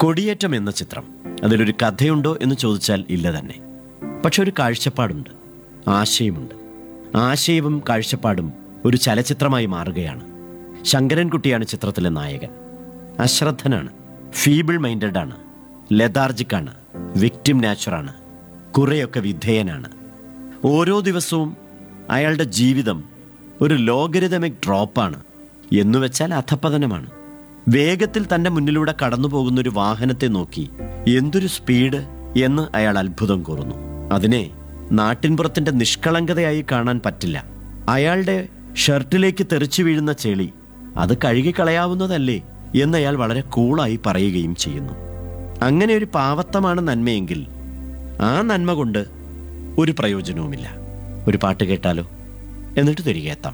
കൊടിയേറ്റം എന്ന ചിത്രം അതിലൊരു കഥയുണ്ടോ എന്ന് ചോദിച്ചാൽ ഇല്ല തന്നെ പക്ഷെ ഒരു കാഴ്ചപ്പാടുണ്ട് ആശയമുണ്ട് ആശയവും കാഴ്ചപ്പാടും ഒരു ചലച്ചിത്രമായി മാറുകയാണ് ശങ്കരൻകുട്ടിയാണ് ചിത്രത്തിലെ നായകൻ അശ്രദ്ധനാണ് ഫീബിൾ മൈൻഡഡ് ആണ് ലെതാർജിക് ആണ് വിക്ടിം നാച്ചറാണ് കുറേയൊക്കെ വിധേയനാണ് ഓരോ ദിവസവും അയാളുടെ ജീവിതം ഒരു ലോഗരിതമിക് ഡ്രോപ്പാണ് എന്നുവെച്ചാൽ അധപ്പതനമാണ് വേഗത്തിൽ തൻ്റെ മുന്നിലൂടെ കടന്നു പോകുന്ന ഒരു വാഹനത്തെ നോക്കി എന്തൊരു സ്പീഡ് എന്ന് അയാൾ അത്ഭുതം കൂറുന്നു അതിനെ നാട്ടിൻപുറത്തിൻ്റെ നിഷ്കളങ്കതയായി കാണാൻ പറ്റില്ല അയാളുടെ ഷർട്ടിലേക്ക് തെറിച്ചു വീഴുന്ന ചെളി അത് കഴുകിക്കളയാവുന്നതല്ലേ എന്ന് അയാൾ വളരെ കൂളായി പറയുകയും ചെയ്യുന്നു അങ്ങനെ ഒരു പാവത്തമാണ് നന്മയെങ്കിൽ ആ നന്മ കൊണ്ട് ഒരു പ്രയോജനവുമില്ല ഒരു പാട്ട് കേട്ടാലോ എന്നിട്ട് തിരികെ എത്താം